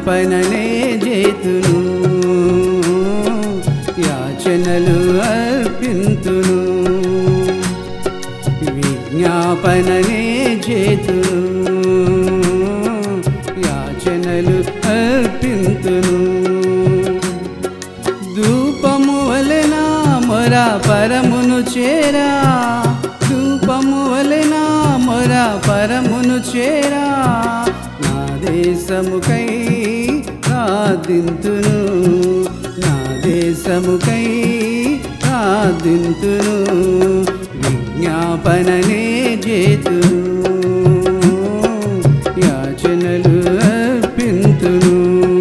విజ్ఞాపననే చేతును యాచనలు అర్పింతును విజ్ఞాపననే చేతును యాచనలు అర్పింతును ధూపము వలెన మొర పరమును చేరా ధూపము వలెన మొర పరమును చేరా నా దేశముకై ప్రార్థింతును నా దేశముకై ప్రార్థింతును విజ్ఞాపననే చేతును యాచనలు అర్పింతును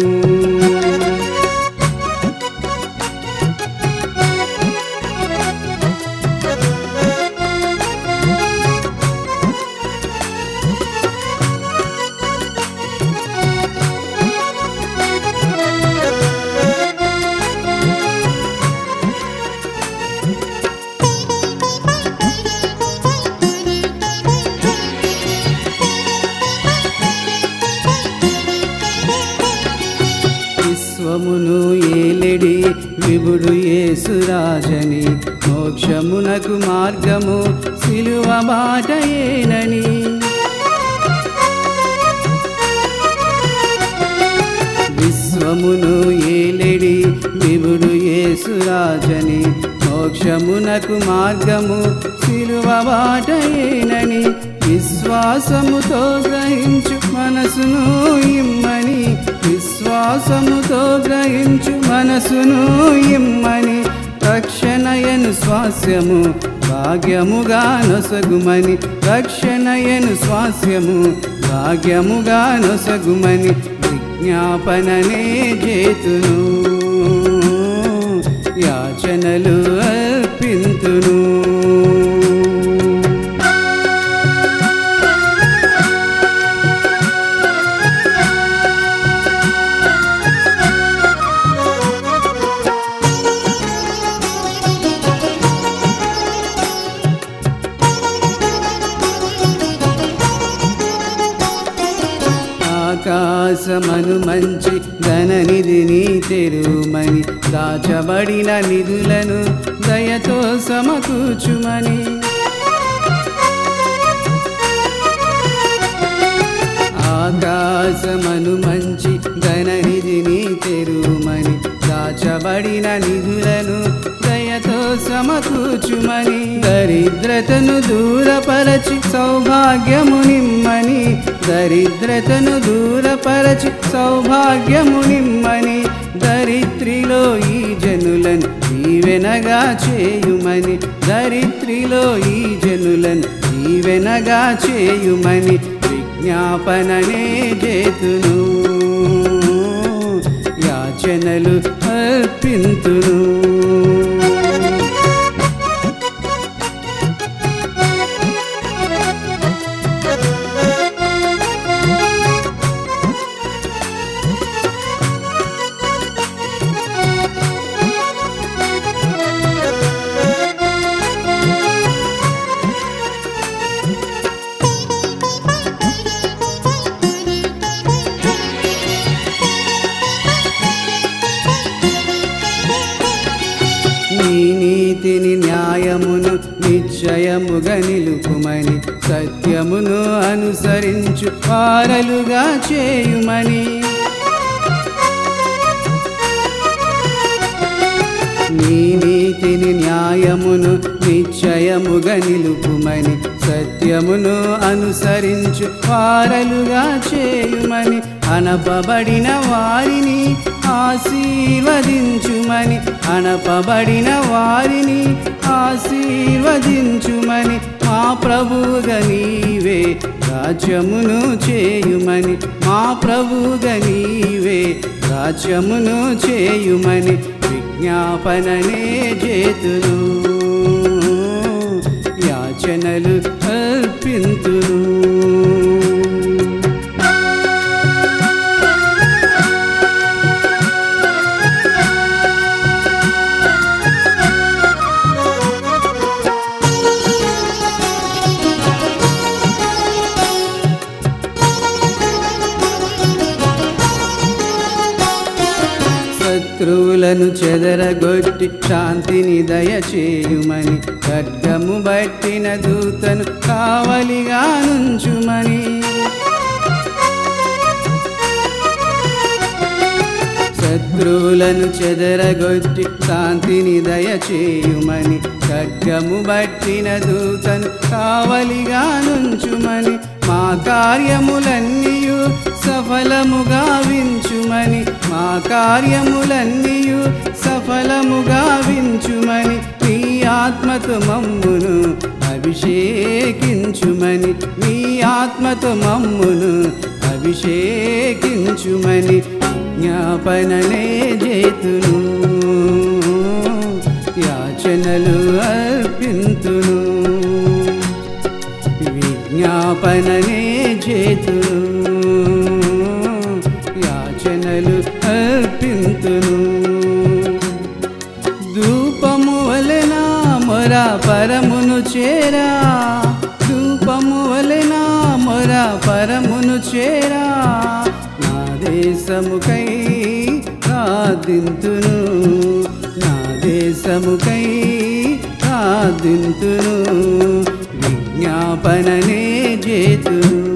విశ్వమును ఏలెడి విభుడు యేసురాజని మోక్షమునకు మార్గము సిలువ బాటయేనని విశ్వమును ఏలెడి విభుడు యేసురాజని మోక్షమునకు మార్గము సిలువ బాటయేనని విశ్వాసముతో గ్రహించు మనసును ఇమ్మని విశ్వాసముతో గ్రహించు మనసును ఇమ్మని రక్షణయను స్వాస్యము భాగ్యముగా నొసగుమని రక్షణయను స్వాస్యము భాగ్యముగా నొసగుమని విజ్ఞాపననే చేతును యాచనలు అర్పింతును ఆకాశమను మంచి ధననిధిని తెరుమని దాచబడిన నిధులను దయతో సమకూర్చుమని ఆకాశమను మంచి ధననిధిని తెరుమని దాచబడిన నిధులను దయతో సమకూర్చుమని దరిద్రతను దూరపరచి సౌభాగ్యము నిమ్మని దరిద్రతను దూరపరచి సౌభాగ్యము నిమ్మని దరిద్రిలో ఈ జనులను దీవెనగా చేయుమని దరిద్రిలో ఈ జనులను దీవెనగా చేయుమని విజ్ఞాపననే చేతును యాచనలు అర్పింతును నీ నీతిని న్యాయమును నిశ్చయముగా నిలుపుమని సత్యమును అనుసరించు వారలుగా చేయుమని నీ నీతిని న్యాయమును నిశ్చయముగా నిలుపుమని సత్యమును అనుసరించు వారలుగా చేయుమని అనపబడిన వారిని ఆశీర్వదించుమని అనపబడిన వారిని ఆశీర్వదించుమని మా ప్రభువుగా నీవే రాజ్యమును చేయుమని మా ప్రభువుగా నీవే రాజ్యమును చేయుమని విజ్ఞాపననే చేతును యాచనలు అర్పింతును శత్రువులను చెదరగొట్టి శాంతిని దయచేయుమని ఖడ్గము బట్టిన దూతను కావలిగా నుంచుమని శత్రువులను చెదరగొట్టి శాంతిని దయచేయుమని ఖడ్గము బట్టిన దూతను కావలిగా నుంచుమని మా కార్యములన్నీయు సఫలముగా వించుమని మా కార్యములన్నీయు సఫలముగా వించుమని నీ ఆత్మతో మమ్మును అభిషేకించుమని నీ ఆత్మతో మమ్మును అభిషేకించుమని జ్ఞాపననే చేతును యాచనలు అర్పింతును విజ్ఞాపననే చేతును యాచనలు అర్పింతును ధూపము వలన మొర పరమును చేరా ధూపము వలన మొర పరమును చేరా నా దేశముకై ప్రార్థింతును నా దేశముకై ప్రార్థింతును విజ్ఞాపననే చేతును